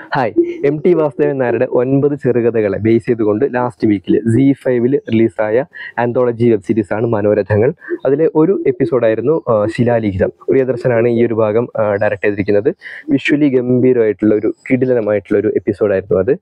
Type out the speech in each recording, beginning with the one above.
hi M T Vasudevan നായരുടെ ഒൻപത് ചെറുകഥകളെ ബേസ് ചെയ്തുകൊണ്ട് ലാസ്റ്റ് വീക്കിൽ സി ഫൈവിൽ റിലീസായ ആന്തോളജി വെബ് സീരീസ് ആണ് മനോരഥങ്ങൾ അതിലെ ഒരു എപ്പിസോഡായിരുന്നു ആ, ശിലാലിഖിതം പ്രിയദർശനാണ് ഈ ഒരു ഭാഗം ഡയറക്റ്റ് ചെയ്തിരിക്കുന്നത് വിഷ്വലി ഗംഭീരമായിട്ടുള്ള ഒരു കിടിലനമായിട്ടുള്ള ഒരു എപ്പിസോഡായിരുന്നു അത്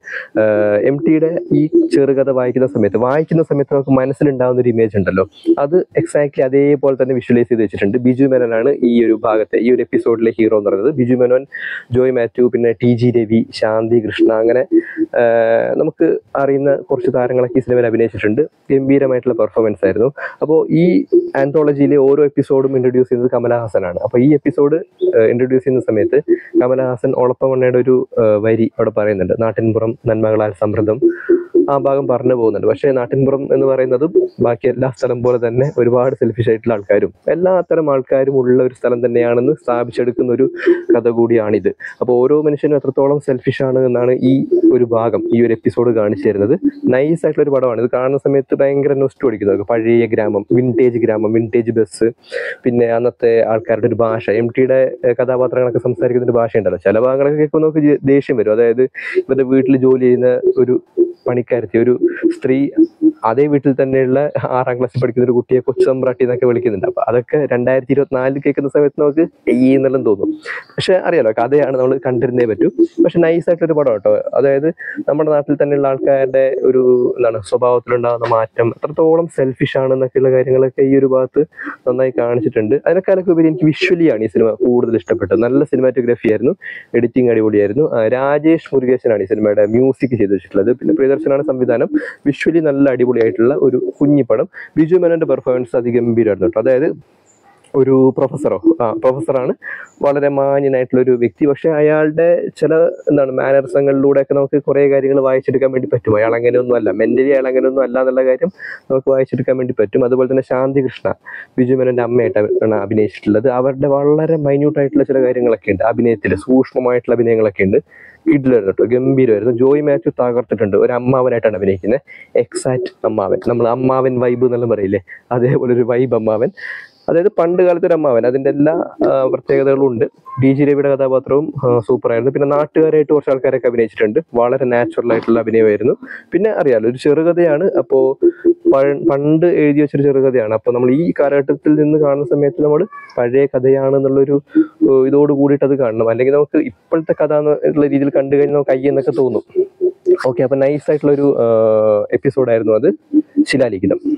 എം ടിയുടെ ഈ ചെറുകഥ വായിക്കുന്ന സമയത്ത് വായിക്കുന്ന സമയത്ത് നമുക്ക് മനസ്സിലുണ്ടാകുന്ന ഒരു ഇമേജ് ഉണ്ടല്ലോ അത് എക്സാക്ട്ലി അതേപോലെ തന്നെ വിഷ്വലൈസ് ചെയ്ത് വെച്ചിട്ടുണ്ട് ബിജു മേനോനാണ് ഈ ഒരു ഭാഗത്തെ ഈ ഒരു എപ്പിസോഡിലെ ഹീറോ എന്ന് പറയുന്നത് ബിജു മേനോൻ ജോയ് മാത്യു പിന്നെ ടി ജി രവി ശാന്തി കൃഷ്ണ അങ്ങനെ ആ, നമുക്ക് അറിയുന്ന കുറച്ച് താരങ്ങളൊക്കെ ഈ സിനിമയിൽ അഭിനയിച്ചിട്ടുണ്ട് ഗംഭീരമായിട്ടുള്ള പെർഫോമൻസ് ആയിരുന്നു അപ്പോൾ ഈ ആന്തോളജിയിലെ ഓരോ എപ്പിസോഡും ഇൻട്രൊഡ്യൂസ് ചെയ്യുന്നത് കമലഹാസനാണ് അപ്പോൾ ഈ എപ്പിസോഡ് ഇൻട്രൊഡ്യൂസ് ചെയ്യുന്ന സമയത്ത് കമലഹാസൻ ഓളപ്പമണ്ണയുടെ ഒരു ആ, വരി അവിടെ പറയുന്നുണ്ട് നാട്ടിൻപുറം നന്മകളാൽ സമൃദ്ധം ആ ഭാഗം പറഞ്ഞു പോകുന്നുണ്ട് പക്ഷേ നാട്ടിൻപുറം എന്ന് പറയുന്നതും ബാക്കി എല്ലാ സ്ഥലം പോലെ തന്നെ ഒരുപാട് സെൽഫിഷ് ആയിട്ടുള്ള ആൾക്കാരും എല്ലാ തരം ആൾക്കാരും ഉള്ള ഒരു സ്ഥലം തന്നെയാണെന്ന് സ്ഥാപിച്ചെടുക്കുന്ന ഒരു കഥ കൂടിയാണിത് അപ്പോൾ ഓരോ മനുഷ്യനും എത്രത്തോളം സെൽഫിഷ് ആണ് എന്നാണ് ഈ ഒരു ഭാഗം ഈ ഒരു എപ്പിസോഡ് കാണിച്ചു തരുന്നത് നൈസ് ആയിട്ടുള്ള ഒരു പടമാണ് ഇത് കാണുന്ന സമയത്ത് ഭയങ്കര നൊസ്റ്റ് ഓടിക്കുന്നത് പഴയ ഗ്രാമം വിൻറ്റേജ് ഗ്രാമം വിൻറ്റേജ് ബസ് പിന്നെ അന്നത്തെ ആൾക്കാരുടെ ഒരു ഭാഷ എം ടിയുടെ കഥാപാത്രങ്ങളൊക്കെ സംസാരിക്കുന്ന ഒരു ഭാഷയുണ്ടല്ലോ ചില ഭാഗങ്ങളൊക്കെ കേൾക്കുമ്പോൾ നമുക്ക് ജെ- ദേഷ്യം വരും അതായത് ഇവരുടെ വീട്ടിൽ ജോലി ചെയ്യുന്ന ഒരു പണിക്കാരത്തി ഒരു സ്ത്രീ അതേ വീട്ടിൽ തന്നെയുള്ള ആറാം ക്ലാസ്സിൽ പഠിക്കുന്ന ഒരു കുട്ടിയെ കൊച്ചു സമ്പ്രാട്ടി എന്നൊക്കെ വിളിക്കുന്നുണ്ട് അപ്പൊ അതൊക്കെ രണ്ടായിരത്തി ഇരുപത്തിനാലിൽ കേൾക്കുന്ന സമയത്ത് നമുക്ക് ഈ എന്നെല്ലാം തോന്നും പക്ഷെ അറിയാലോ കഥയാണ് നമ്മൾ കണ്ടിരുന്നേ പറ്റൂ പക്ഷെ നൈസ് ആയിട്ടൊരു പടം കേട്ടോ അതായത് നമ്മുടെ നാട്ടിൽ തന്നെയുള്ള ആൾക്കാരുടെ ഒരു എന്താണ് സ്വഭാവത്തിലുണ്ടാകുന്ന മാറ്റം എത്രത്തോളം സെൽഫിഷ് ആണ് എന്നൊക്കെയുള്ള കാര്യങ്ങളൊക്കെ ഈ ഒരു ഭാഗത്ത് നന്നായി കാണിച്ചിട്ടുണ്ട് അതിനേക്കാളൊക്കെ ഉപരി എനിക്ക് വിഷ്വലിയാണ് ഈ സിനിമ കൂടുതൽ ഇഷ്ടപ്പെട്ടത് നല്ല സിനിമാറ്റോഗ്രഫി ആയിരുന്നു എഡിറ്റിംഗ് അടിപൊളിയായിരുന്നു ആ, രാജേഷ് മുരുകേശനാണ് ഈ സിനിമയുടെ മ്യൂസിക് ചെയ്ത് വെച്ചിട്ടുള്ളത് പിന്നെ പ്രിയദർശനാണ് സംവിധാനം വിഷ്വലി നല്ല അടിപൊളിയായിട്ടുള്ള ഒരു കുഞ്ഞിപ്പടം ബിജു മേനോന്റെ പെർഫോമൻസ് അതിഗംഭീരമായിരുന്നു കേട്ടോ അതായത് ഒരു പ്രൊഫസറോ ആ പ്രൊഫസറാണ് വളരെ മാന്യനായിട്ടുള്ള ഒരു വ്യക്തി പക്ഷെ അയാളുടെ ചില എന്താണ് മാനർസങ്ങളിലൂടെയൊക്കെ നമുക്ക് കുറേ കാര്യങ്ങൾ വായിച്ചെടുക്കാൻ വേണ്ടി പറ്റും അയാൾ അങ്ങനെയൊന്നും അല്ല മെന്റലി അയാൾ അങ്ങനെയൊന്നും അല്ല എന്നുള്ള കാര്യം നമുക്ക് വായിച്ചെടുക്കാൻ വേണ്ടി പറ്റും അതുപോലെ തന്നെ ശാന്തി കൃഷ്ണ ബിജു മേനോന്റെ അമ്മയായിട്ടാണ് അഭിനയിച്ചിട്ടുള്ളത് അവരുടെ വളരെ മൈന്യൂട്ട് ആയിട്ടുള്ള ചില കാര്യങ്ങളൊക്കെ ഉണ്ട് അഭിനയത്തിൽ സൂക്ഷ്മമായിട്ടുള്ള അഭിനയങ്ങളൊക്കെ ഉണ്ട് കിഡിലായിരുന്നു കേട്ടോ ഗംഭീരമായിരുന്നു ജോയ് മാത്യു തകർത്തിട്ടുണ്ട് ഒരു അമ്മാവനായിട്ടാണ് അഭിനയിക്കുന്നത് എക്സാക്ട് അമ്മാവൻ നമ്മൾ അമ്മാവൻ വൈബ് എന്നെല്ലാം പറയില്ലേ അതേപോലെ ഒരു വൈബ് അമ്മാവൻ അതായത് പണ്ട് കാലത്തെ ഒരു അമ്മാവൻ അതിന്റെ എല്ലാ ആ, പ്രത്യേകതകളും ഉണ്ട് ഡി ജി രവിയുടെ കഥാപാത്രവും സൂപ്പർ ആയിരുന്നു പിന്നെ നാട്ടുകാരായിട്ട് കുറച്ച് ആൾക്കാരൊക്കെ അഭിനയിച്ചിട്ടുണ്ട് വളരെ നാച്ചുറൽ ആയിട്ടുള്ള അഭിനയമായിരുന്നു പിന്നെ അറിയാലോ ഒരു ചെറുകഥയാണ് അപ്പോൾ പണ്ട് എഴുതി വെച്ചൊരു ചെറുകഥയാണ് അപ്പോൾ നമ്മൾ ഈ കാലഘട്ടത്തിൽ നിന്ന് കാണുന്ന സമയത്ത് നമ്മൾ പഴയ കഥയാണെന്നുള്ളൊരു ഏഹ്, ഇതോട് കൂടിയിട്ട് അത് കാണണം അല്ലെങ്കിൽ നമുക്ക് ഇപ്പോഴത്തെ കഥ എന്നുള്ള രീതിയിൽ കണ്ടു കഴിഞ്ഞാൽ നമുക്ക് അയ്യ എന്നൊക്കെ തോന്നും ഓക്കെ അപ്പൊ നൈസ് ആയിട്ടുള്ള ഒരു എപ്പിസോഡായിരുന്നു അത് ശിലാലിഖിതം